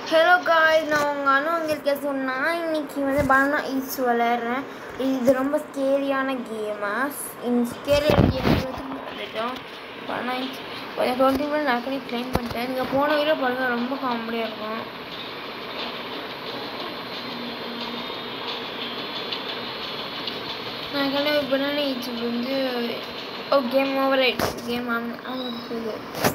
hello guys நான் உங்கள் அனு உங்களுக்கு சொன்னால் இன்னைக்கு வந்து பனானா ஈஸ் விளையாடுறேன் இது ரொம்ப ஸ்கேரியான கேமா இந்த ஸ்கேரியான கேம் வச்சுட்டோம் பனானா ஈஸ் கொஞ்சம் டுவெண்ட்டி மினிட் நான் க்ளைம் பண்ணிட்டேன் நீங்கள் போன வீடியோ பாருங்கள் ரொம்ப காமெடியாக இருக்கும் நான் ஏற்கனவே பனானா ஈஸ் வந்து ஓ கேம் ஓவர் ஆயிடுச்சு கேம் ஆன் ஆகுது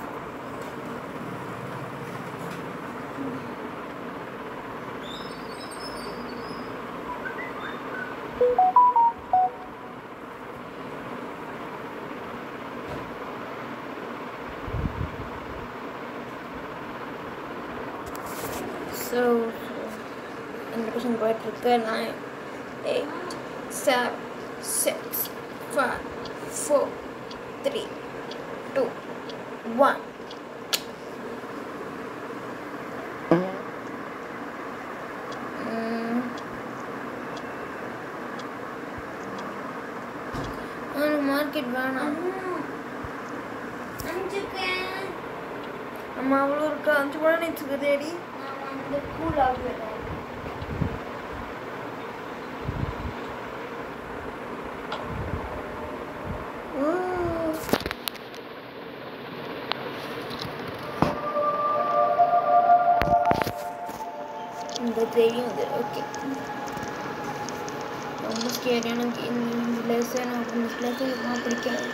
ஸோ இந்த கொஷின் போயிட்டுருக்கு nine eight seven six five four three two one market வேணாம் அனுப்பிச்சிருக்கேன் நம்ம அவ்வளோ இருக்கா அஞ்சு கூட நினச்சிக்க தேடி நான் வந்து கூல் ஆகுறேன் இந்த தெரியும் இது ஓகே ரொம்ப ஸ்கேரியான இந்த பிளேஸை எனக்கு இந்த பிளேஸை எனக்கு பிடிக்காது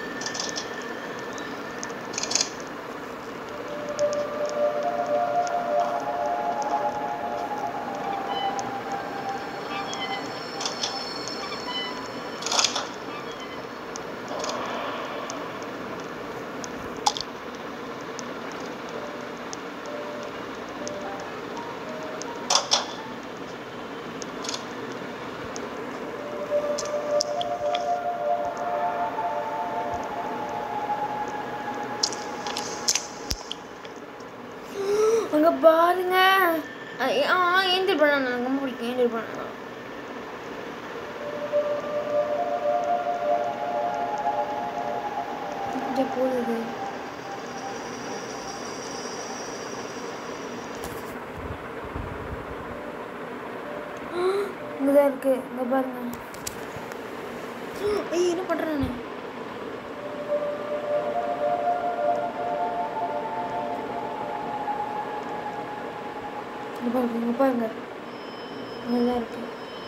அங்க பாருங்க அ- ஆ ஏஞ்சல் பண்ண எனக்கு ரொம்ப பிடிக்கும் ஏஞ்சல் பண்ண இங்கே போகுது இங்கதான் இருக்கு இங்க பாருங்க ஐய் என்ன பண்றேன் நானு இங்க பாருங்க இங்க பாருங்க நல்லா இருக்கு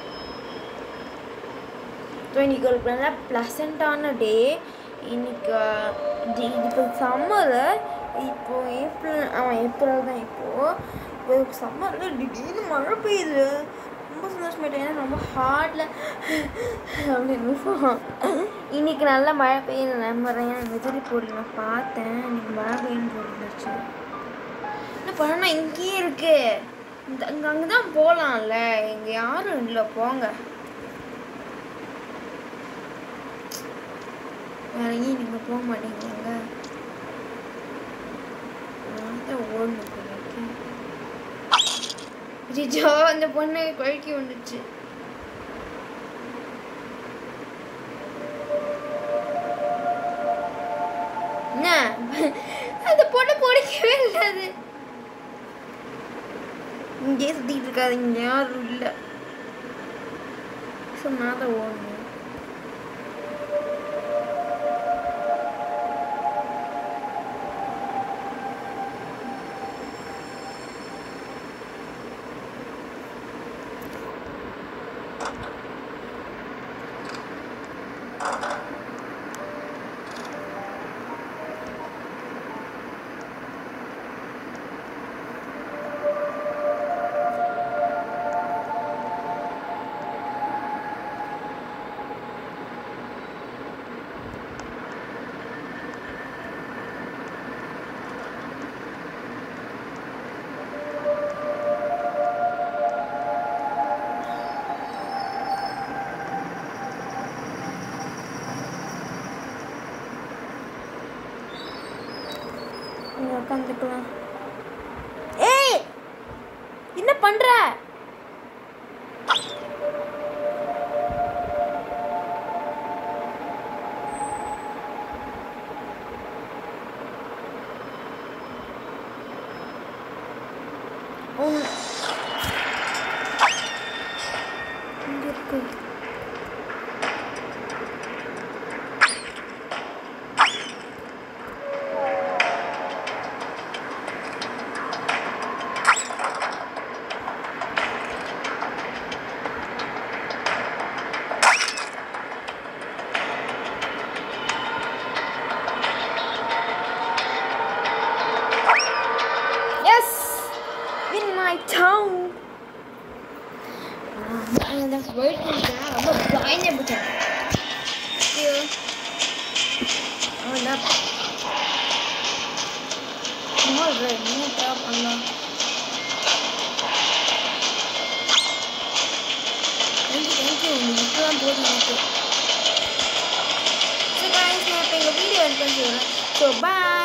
ஸோ இன்னைக்கு ஒரு நல்ல ப்ளசண்ட்டான டே இன்னைக்கு அஹ், இது இது இப்போ சம்மரு இப்போ ஏப்ரல் ஆமாம் ஏப்ரல் தான் இப்போது இப்போ சம்மரில் திடீர்னு மழை பெய்யுது ரொம்ப சந்தோஷமாயிட்டேன் ஏன்னா ரொம்ப ஹார்டில் அப்படின்னு இன்னைக்கு நல்ல மழை பெய்யுது நம்புறேன் வெதரி போர்டில் நான் பார்த்தேன் இன்னைக்கு மழை பெய்யுன்னு போட்டுருந்துச்சு என்ன பண்ணா இங்கேயே இருக்கு இந்த அங்கே அங்கே தான் போகலாம்ல இங்கே யாரும் இல்லை போங்க வேற எங்கேயும் நீங்கள் போக மாட்டீங்க நான் தான் ஓடணும் ஜிஜோ அந்த பொண்ணு குழக்கி வந்துச்சு என்ன அந்த பொண்ணு பிடிக்கவே இல்லை அது இங்கேயே சுத்திட்டு இருக்காது இங்க யாரும் இல்ல சொன்னாதான் ஓடணும் இங்க உட்காந்துக்கலாம் ஏய் என்ன பண்ற ஓ வெயிட் பண்ணிட்டேன் ரொம்ப பயந்தே போச்சேன் ஐயோ அவ்வளோதான் சும்மா நீட்டாக பண்ணலாம் தேங்க்யூ தேங்க்யூ உங்களுக்கு தான் போதும் எனக்கு ஸோ காய்ஸ் நான் இப்போ எங்கள் வீடியோ எடுத்து சொல்கிறேன் ஸோ பாய்